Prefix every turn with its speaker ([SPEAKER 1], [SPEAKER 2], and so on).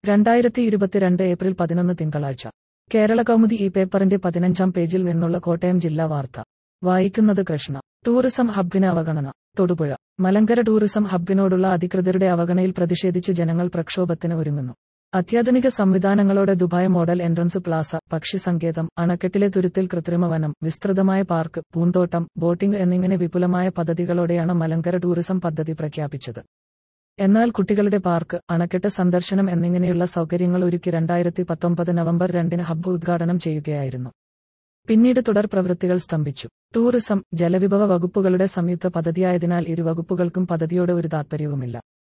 [SPEAKER 1] രണ്ടായിരത്തി ഇരുപത്തിരണ്ട് ഏപ്രിൽ പതിനൊന്ന് തിങ്കളാഴ്ച കേരള കൗമുദി ഈ പേപ്പറിന്റെ പതിനഞ്ചാം പേജിൽ നിന്നുള്ള കോട്ടയം ജില്ലാ വാർത്ത വായിക്കുന്നത് കൃഷ്ണ ടൂറിസം ഹബ്ബിന് അവഗണന തൊടുപുഴ മലങ്കര ടൂറിസം ഹബ്ബിനോടുള്ള അധികൃതരുടെ അവഗണനയിൽ പ്രതിഷേധിച്ച് ജനങ്ങൾ പ്രക്ഷോഭത്തിന് ഒരുങ്ങുന്നു അത്യാധുനിക സംവിധാനങ്ങളോടെ ദുബായ് മോഡൽ എൻട്രൻസ് പ്ലാസ പക്ഷി സങ്കേതം അണക്കെട്ടിലെ തുരുത്തിൽ കൃത്രിമ വനം വിസ്തൃതമായ പാർക്ക് പൂന്തോട്ടം ബോട്ടിംഗ് എന്നിങ്ങനെ വിപുലമായ പദ്ധതികളോടെയാണ് മലങ്കര ടൂറിസം പദ്ധതി പ്രഖ്യാപിച്ചത് എന്നാൽ കുട്ടികളുടെ പാർക്ക് അണക്കെട്ട് സന്ദർശനം എന്നിങ്ങനെയുള്ള സൗകര്യങ്ങൾ ഒരുക്കി രണ്ടായിരത്തി പത്തൊമ്പത് നവംബർ രണ്ടിന് ഹബ്ബ് ഉദ്ഘാടനം ചെയ്യുകയായിരുന്നു പിന്നീട് തുടർ പ്രവൃത്തികൾ സ്തംഭിച്ചു ടൂറിസം ജലവിഭവ വകുപ്പുകളുടെ സംയുക്ത പദ്ധതിയായതിനാൽ ഇരു വകുപ്പുകൾക്കും പദ്ധതിയോട് ഒരു താൽപ്പര്യവുമില്ല